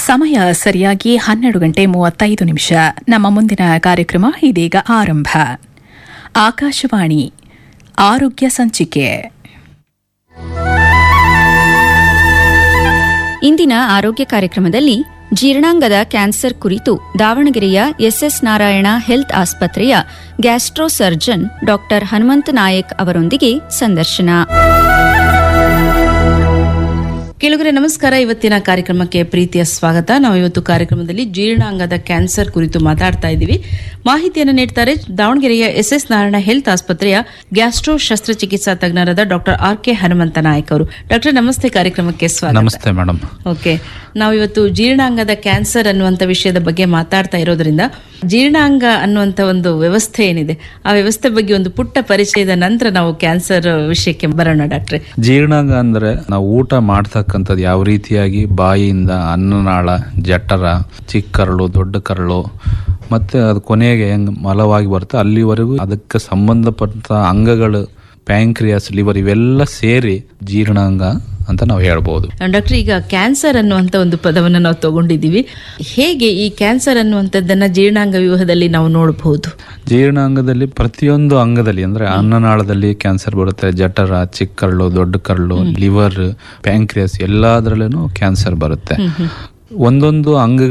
ಸಮಯ ಸರಿಯಾಗಿ ಹನ್ನೆರಡು ಗಂಟೆ ಮೂವತ್ತೈದು ನಿಮಿಷ ನಮ್ಮ ಮುಂದಿನ ಕಾರ್ಯಕ್ರಮ ಇದೀಗ ಆರಂಭ ಆಕಾಶವಾಣಿ ಆರೋಗ್ಯ ಸಂಚಿಕೆ ಇಂದಿನ ಆರೋಗ್ಯ ಕಾರ್ಯಕ್ರಮದಲ್ಲಿ ಜೀರ್ಣಾಂಗದ ಕ್ಯಾನ್ಸರ್ ಕುರಿತು ದಾವಣಗೆರೆಯ ಎಸ್ಎಸ್ ನಾರಾಯಣ ಹೆಲ್ತ್ ಆಸ್ಪತ್ರೆಯ gastro surgeon doctor Hanumantha Nayak ಅವರೊಂದಿಗೆ ಸಂದರ್ಶನ ಕೇಳುಗರೆ ನಮಸ್ಕಾರ ಇವತ್ತಿನ ಕಾರ್ಯಕ್ರಮಕ್ಕೆ ಪ್ರೀತಿಯ ಸ್ವಾಗತ ನಾವು ಇವತ್ತು ಕಾರ್ಯಕ್ರಮದಲ್ಲಿ ಜೀರ್ಣಾಂಗದ ಕ್ಯಾನ್ಸರ್ ಕುರಿತು ಮಾತಾಡ್ತಾ ಇದ್ದೀವಿ ಮಾಹಿತಿಯನ್ನು ನೀಡ್ತಾರೆ ದಾವಣಗೆರೆಯ ಎಸ್ ಎಸ್ ನಾರಾಯಣ ಹೆಲ್ತ್ ಆಸ್ಪತ್ರೆಯ ಗ್ಯಾಸ್ಟ್ರೋ ಶಸ್ತ್ರಚಿಕಿತ್ಸಾ ತಜ್ಞರಾದ doctor R K Hanumantha Nayak ಅವರು ಡಾಕ್ಟರ್ ನಮಸ್ತೆ ಕಾರ್ಯಕ್ರಮಕ್ಕೆ ಸ್ವಾಗತ ನಮಸ್ತೆ ಮೇಡಮ್ ಓಕೆ ನಾವಿವತ್ತು ಜೀರ್ಣಾಂಗದ ಕ್ಯಾನ್ಸರ್ ಅನ್ನುವಂಥ ವಿಷಯದ ಬಗ್ಗೆ ಮಾತಾಡ್ತಾ ಇರೋದ್ರಿಂದ ಜೀರ್ಣಾಂಗ ಅನ್ನುವಂಥ ಒಂದು ವ್ಯವಸ್ಥೆ ಏನಿದೆ ಆ ವ್ಯವಸ್ಥೆ ಬಗ್ಗೆ ಒಂದು ಪುಟ್ಟ ಪರಿಚಯದ ನಂತರ ನಾವು ಕ್ಯಾನ್ಸರ್ ವಿಷಯಕ್ಕೆ ಬರೋಣ ಡಾಕ್ಟ್ರೆ ಜೀರ್ಣಾಂಗ ಅಂದ್ರೆ ನಾವು ಊಟ ಮಾಡ್ತಕ್ಕಂಥದ್ದು ಯಾವ ರೀತಿಯಾಗಿ ಬಾಯಿಯಿಂದ ಅನ್ನನಾಳ ಜಠರ ಚಿಕ್ಕ ಕರಳು ದೊಡ್ಡ ಕರಳು ಮತ್ತೆ ಅದು ಕೊನೆಗೆ ಹೆಂಗ್ ಮಲವಾಗಿ ಬರುತ್ತೆ ಅಲ್ಲಿವರೆಗೂ ಅದಕ್ಕೆ ಸಂಬಂಧಪಟ್ಟ ಅಂಗಗಳು ಪ್ಯಾಂಕ್ರಿಯಾಸ್ ಲಿವರ್ ಇವೆಲ್ಲ ಸೇರಿ ಜೀರ್ಣಾಂಗ ಅಂತ ನಾವು ಹೇಳ್ಬೋದು ಡಾಕ್ಟರ್ ಈಗ ಕ್ಯಾನ್ಸರ್ ಅನ್ನುವಂಥ ಒಂದು ಪದವನ್ನು ನಾವು ತಗೊಂಡಿದ್ದೀವಿ ಹೇಗೆ ಈ ಕ್ಯಾನ್ಸರ್ ಅನ್ನುವಂಥದ್ದನ್ನ ಜೀರ್ಣಾಂಗ ವ್ಯೂಹದಲ್ಲಿ ನಾವು ನೋಡಬಹುದು ಜೀರ್ಣಾಂಗದಲ್ಲಿ ಪ್ರತಿಯೊಂದು ಅಂಗದಲ್ಲಿ ಅಂದ್ರೆ ಅನ್ನನಾಳದಲ್ಲಿ ಕ್ಯಾನ್ಸರ್ ಬರುತ್ತೆ ಜಠರ ಚಿಕ್ಕ ಕರಳು ದೊಡ್ಡ ಕರಳು ಲಿವರ್ ಪ್ಯಾಂಕ್ರಿಯಾಸ್ ಎಲ್ಲದರಲ್ಲೂ ಕ್ಯಾನ್ಸರ್ ಬರುತ್ತೆ ಒಂದೊಂದು ಅಂಗಗಳು